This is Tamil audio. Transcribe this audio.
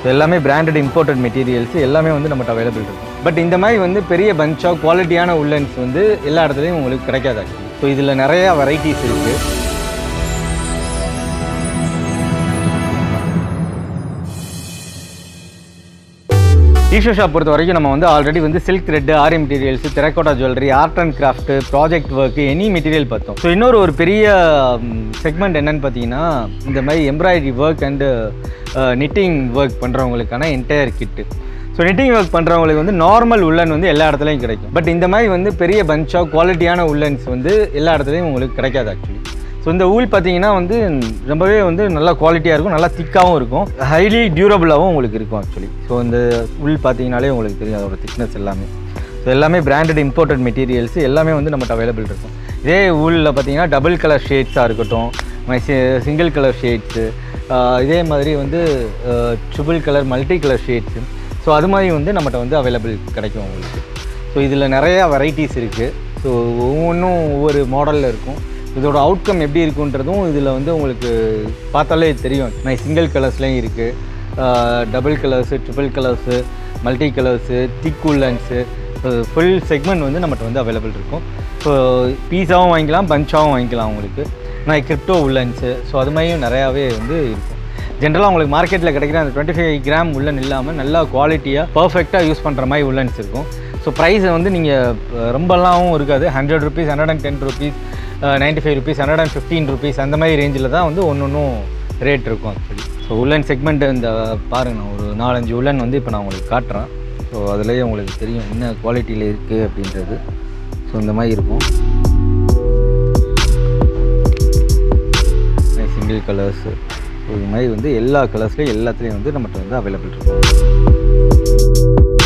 ஸோ எல்லாமே பிராண்டட் இம்போர்ட்டட் மெட்டீரியல்ஸ் எல்லாமே வந்து நம்மகிட்ட அவைலபிள் இருக்கும் பட் இந்த மாதிரி வந்து பெரிய பஞ்ச் ஆஃப் குவாலிட்டியான உள்ளன்ஸ் வந்து எல்லா இடத்துலையும் உங்களுக்கு கிடைக்காது ஆக்சுவலி ஸோ இதில் நிறையா வெரைட்டிஸ் இருக்குது ஈஷோ ஷாப் பொறுத்த வரைக்கும் நம்ம வந்து ஆல்ரெடி வந்து silk thread aari materials terracotta jewellery art and craft project work any material பார்த்தோம் ஸோ இன்னொரு ஒரு பெரிய செக்மெண்ட் என்னன்னு பார்த்தீங்கன்னா இந்த மாதிரி embroidery work and knitting work பண்ணுறவங்களுக்கான entire kit so knitting work பண்ணுறவங்களுக்கு வந்து நார்மல் உள்ளன் வந்து எல்லா இடத்துலையும் கிடைக்கும் பட் இந்த மாதிரி வந்து பெரிய பஞ்ச் ஆஃப் குவாலிட்டியான உள்ளன்ஸ் வந்து எல்லா இடத்துலையும் உங்களுக்கு கிடைக்காது ஆக்சுவலி ஸோ இந்த ஊல் பார்த்தீங்கன்னா வந்து ரொம்பவே வந்து நல்லா குவாலிட்டியாக இருக்கும் நல்லா திக்காகவும் இருக்கும் ஹைலி டியூரபிளாகவும் உங்களுக்கு இருக்கும் ஆக்சுவலி ஸோ இந்த உள் பார்த்தீங்கனாலே உங்களுக்கு தெரியும் அதோட திக்னஸ் எல்லாமே ஸோ எல்லாமே பிராண்டட் இம்போர்ட்டட் மெட்டீரியல்ஸ் எல்லாமே வந்து நம்மகிட்ட அவைலபிள் இருக்கும் இதே ஊலில் பார்த்தீங்கன்னா டபுள் கலர் ஷேட்ஸாக இருக்கட்டும் சிங்கிள் கலர் ஷேட்ஸு இதே மாதிரி வந்து triple colour multi colour shades so அது மாதிரி வந்து நம்மகிட்ட வந்து அவைலபிள் கிடைக்கும் உங்களுக்கு ஸோ இதில் நிறையா வெரைட்டிஸ் இருக்குது ஸோ ஒவ்வொன்றும் ஒவ்வொரு மாடலில் இருக்கும் இதோட அவுட்கம் எப்படி இருக்குன்றதும் இதில் வந்து உங்களுக்கு பார்த்தாலே தெரியும் நான் சிங்கிள் கலர்ஸ்லேயும் இருக்குது double colours triple colours multi colours thick woollens full segment வந்து நம்மகிட்ட வந்து அவைலபிள் இருக்கும் ஸோ பீஸாவும் வாங்கிக்கலாம் பஞ்சாவும் வாங்கிக்கலாம் உங்களுக்கு நான் கிரிப்டோ உள்ளன்ஸு ஸோ அது மாதிரியும் நிறையாவே வந்து இருக்கும் ஜென்ரலாக உங்களுக்கு மார்க்கெட்டில் கிடைக்கிற அந்த டுவெண்ட்டி ஃபைவ் கிராம் உள்ளன் இல்லாமல் நல்லா குவாலிட்டியாக பர்ஃபெக்டாக யூஸ் பண்ணுற மாதிரி உள்ளன்ஸ் இருக்கும் ஸோ ப்ரைஸ் வந்து நீங்கள் ரொம்பலாவும் இருக்காது hundred rupees hundred and ten rupees ninety five rupees hundred and fifteen rupees அந்த மாதிரி ரேஞ்சில் தான் வந்து ஒன்று ஒன்றும் ரேட் இருக்கும் ஆக்சுவலி ஸோ உள்ளன் செக்மெண்ட் இந்த பாருங்க நான் ஒரு நாலஞ்சு உள்ளன் வந்து இப்போ நான் உங்களுக்கு காட்டுறேன் ஸோ அதுலேயே உங்களுக்கு தெரியும் என்ன குவாலிட்டியில் இருக்குது அப்படின்றது ஸோ இந்த மாதிரி இருக்கும் சிங்கிள் கலர்ஸு ஸோ இது மாதிரி வந்து எல்லா கலர்ஸ்லேயும் எல்லாத்துலேயும் வந்து நம்மகிட்ட வந்து அவைலபிள் இருக்கும்